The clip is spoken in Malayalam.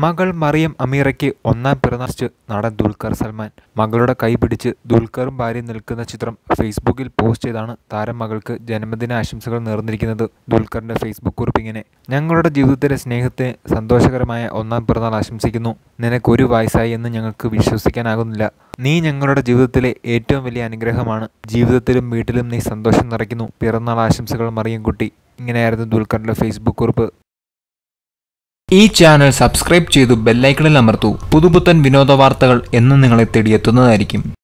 മകൾ മറിയം അമീറയ്ക്ക് ഒന്നാം പിറന്നാൾ നടൻ ദുൽഖർ സൽമാൻ മകളുടെ കൈ പിടിച്ച് ദുൽഖറും ഭാര്യയും നിൽക്കുന്ന ചിത്രം ഫേസ്ബുക്കിൽ പോസ്റ്റ് ചെയ്താണ് താരം മകൾക്ക് ജന്മദിന ആശംസകൾ നേർന്നിരിക്കുന്നത് ദുൽഖറിന്റെ ഫേസ്ബുക്ക് കുറിപ്പ് ഇങ്ങനെ ഞങ്ങളുടെ ജീവിതത്തിലെ സ്നേഹത്തിന് സന്തോഷകരമായ ഒന്നാം പിറന്നാൾ ആശംസിക്കുന്നു നിനക്കൊരു വയസ്സായി എന്ന് ഞങ്ങൾക്ക് വിശ്വസിക്കാനാകുന്നില്ല നീ ഞങ്ങളുടെ ജീവിതത്തിലെ ഏറ്റവും വലിയ അനുഗ്രഹമാണ് ജീവിതത്തിലും വീട്ടിലും നീ സന്തോഷം നിറയ്ക്കുന്നു പിറന്നാൾ ആശംസകൾ മറിയം കുട്ടി ഇങ്ങനെയായിരുന്നു ദുൽഖറിന്റെ ഫേസ്ബുക്ക് കുറിപ്പ് ഈ ചാനൽ സബ്സ്ക്രൈബ് ചെയ്തു ബെല്ലൈക്കണിൽ അമർത്തൂ പുതുപുത്തൻ വിനോദ വാർത്തകൾ എന്നും നിങ്ങളെ തേടിയെത്തുന്നതായിരിക്കും